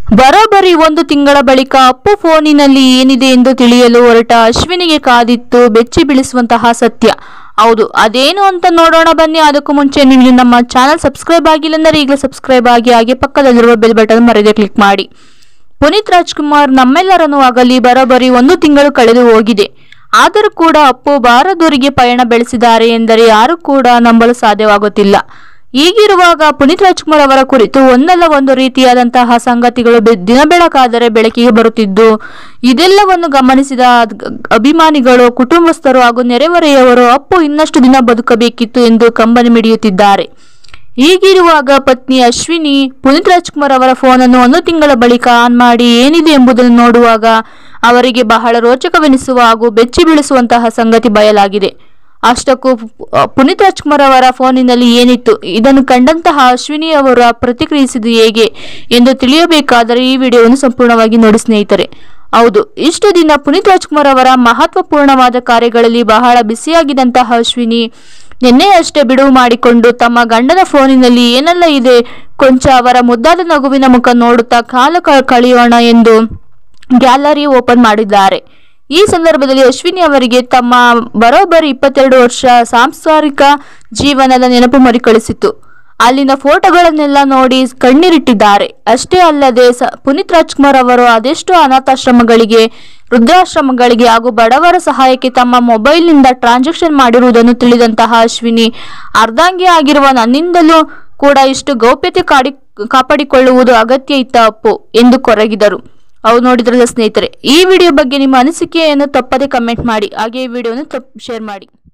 ಬರೋಬ್ಬರಿ ಒಂದು ತಿಂಗಳ ಬಳಿಕ ಅಪ್ಪು ಫೋನಿನಲ್ಲಿ ಏನಿದೆ ಎಂದು ತಿಳಿಯಲು ಹೊರಟ ಅಶ್ವಿನಿಗೆ ಕಾದಿತ್ತು ಬೆಚ್ಚಿ ಬೀಳಿಸುವಂತಹ ಸತ್ಯ ಹೌದು ಅದೇನು ಅಂತ ನೋಡೋಣ ಬನ್ನಿ ಅದಕ್ಕೂ ಮುಂಚೆ ನೀವು ನಮ್ಮ ಚಾನಲ್ ಸಬ್ಸ್ಕ್ರೈಬ್ ಆಗಿಲ್ಲ ಅಂದರೆ ಈಗಲೇ ಸಬ್ಸ್ಕ್ರೈಬ್ ಆಗಿ ಹಾಗೆ ಪಕ್ಕದಲ್ಲಿರುವ ಬೆಲ್ ಬಟನ್ ಮರೆಯದೆ ಕ್ಲಿಕ್ ಮಾಡಿ ಪುನೀತ್ ರಾಜ್ಕುಮಾರ್ ನಮ್ಮೆಲ್ಲರನ್ನು ಆಗಲಿ ಬರೋಬ್ಬರಿ ಒಂದು ತಿಂಗಳು ಕಳೆದು ಹೋಗಿದೆ ಆದರೂ ಕೂಡ ಅಪ್ಪು ಬಾರದೂರಿಗೆ ಪಯಣ ಬೆಳೆಸಿದ್ದಾರೆ ಎಂದರೆ ಯಾರು ಕೂಡ ನಂಬಲು ಸಾಧ್ಯವಾಗುತ್ತಿಲ್ಲ ಹೀಗಿರುವಾಗ ಪುನೀತ್ ರಾಜ್ಕುಮಾರ್ ಅವರ ಕುರಿತು ಒಂದಲ್ಲ ಒಂದು ರೀತಿಯಾದಂತಹ ಸಂಗತಿಗಳು ಬೆ- ದಿನ ಬೆಳಕಾದರೆ ಬೆಳಕಿಗೆ ಬರುತ್ತಿದ್ದು ಇದೆಲ್ಲವನ್ನು ಗಮನಿಸಿದ ಅದ್- ಅಭಿಮಾನಿಗಳು ಕುಟುಂಬಸ್ಥರು ಹಾಗೂ ನೆರೆಹೊರೆಯವರು ಅಪ್ಪು ಇನ್ನಷ್ಟು ದಿನ ಬದುಕಬೇಕಿತ್ತು ಎಂದು ಕಂಬನಿ ಮಿಡಿಯುತ್ತಿದ್ದಾರೆ ಹೀಗಿರುವಾಗ ಪತ್ನಿ ಅಶ್ವಿನಿ ಪುನೀತ್ ರಾಜ್ಕುಮಾರ್ ಅವರ ಫೋನನ್ನು ಒಂದು ತಿಂಗಳ ಬಳಿಕ ಆನ್ ಮಾಡಿ ಏನಿದೆ ಎಂಬುದನ್ನು ನೋಡುವಾಗ ಅವರಿಗೆ ಬಹಳ ರೋಚಕವೆನಿಸುವ ಹಾಗೂ ಬೆಚ್ಚಿ ಬೀಳಿಸುವಂತಹ ಸಂಗತಿ ಬಯಲಾಗಿದೆ ಅಷ್ಟಕ್ಕೂ ಪು- ಪುನೀತ್ ರಾಜ್ಕುಮಾರ್ ಅವರ ಫೋನಿನಲ್ಲಿ ಏನಿತ್ತು ಇದನ್ನು ಕಂಡಂತಹ ಅಶ್ವಿನಿ ಅವರ ಪ್ರತಿಕ್ರಿಯಿಸಿದ್ದು ಹೇಗೆ ಎಂದು ತಿಳಿಯಬೇಕಾದರೆ ಈ ವಿಡಿಯೋವನ್ನು ಸಂಪೂರ್ಣವಾಗಿ ನೋಡಿ ಸ್ನೇಹಿತರೆ ಹೌದು ಇಷ್ಟು ದಿನ ಪುನೀತ್ ರಾಜ್ಕುಮಾರ್ ಅವರ ಮಹತ್ವಪೂರ್ಣವಾದ ಕಾರ್ಯಗಳಲ್ಲಿ ಬಹಳ ಬಿಸಿಯಾಗಿದ್ದಂತಹ ಅಶ್ವಿನಿ ನಿನ್ನೆಯಷ್ಟೇ ಬಿಡುವು ಮಾಡಿಕೊಂಡು ತಮ್ಮ ಗಂಡನ ಫೋನಿನಲ್ಲಿ ಏನೆಲ್ಲ ಇದೆ ಕೊಂಚ ಅವರ ಮುದ್ದಾದ ನಗುವಿನ ಮುಖ ನೋಡುತ್ತಾ ಕಾಲ ಕ- ಕಳೆಯೋಣ ಎಂದು ಗ್ಯಾಲರಿ ಓಪನ್ ಮಾಡಿದ್ದಾರೆ ಈ ಸಂದರ್ಭದಲ್ಲಿ ಅಶ್ವಿನಿ ಅವರಿಗೆ ತಮ್ಮ ಬರೋಬ್ಬರಿ ಇಪ್ಪತ್ತೆರಡು ವರ್ಷ ಸಾಂಸಾರಿಕ ಜೀವನದ ನೆನಪು ಮರುಕಳಿಸಿತು ಅಲ್ಲಿನ ಫೋಟೋಗಳನ್ನೆಲ್ಲ ನೋಡಿ ಕಣ್ಣೀರಿಟ್ಟಿದ್ದಾರೆ ಅಷ್ಟೇ ಅಲ್ಲದೆ ಸ ಪುನೀತ್ ರಾಜ್ಕುಮಾರ್ ಅವರು ಅದೆಷ್ಟೋ ಅನಾಥಾಶ್ರಮಗಳಿಗೆ ವೃದ್ಧಾಶ್ರಮಗಳಿಗೆ ಹಾಗೂ ಬಡವರ ಸಹಾಯಕ್ಕೆ ತಮ್ಮ ಮೊಬೈಲ್ನಿಂದ ಟ್ರಾನ್ಸಾಕ್ಷನ್ ಮಾಡಿರುವುದನ್ನು ತಿಳಿದಂತಹ ಅಶ್ವಿನಿ ಅರ್ಧಾಂಗಿ ಆಗಿರುವ ನನ್ನಿಂದಲೂ ಕೂಡ ಇಷ್ಟು ಗೌಪ್ಯತೆ ಕಾಡಿ ಕಾಪಾಡಿಕೊಳ್ಳುವುದು ಅಗತ್ಯ ಇತ್ತ ಅಪ್ಪು ಎಂದು ಕೊರಗಿದರು ಅವು ನೋಡಿದ್ರಲ್ಲ ಸ್ನೇಹಿತರೆ ಈ ವಿಡಿಯೋ ಬಗ್ಗೆ ನಿಮ್ಮ ಅನಿಸಿಕೆಯನ್ನು ತಪ್ಪದೆ ಕಮೆಂಟ್ ಮಾಡಿ ಹಾಗೆ ಈ ವಿಡಿಯೋವನ್ನು ತಪ್ಪು ಶೇರ್ ಮಾಡಿ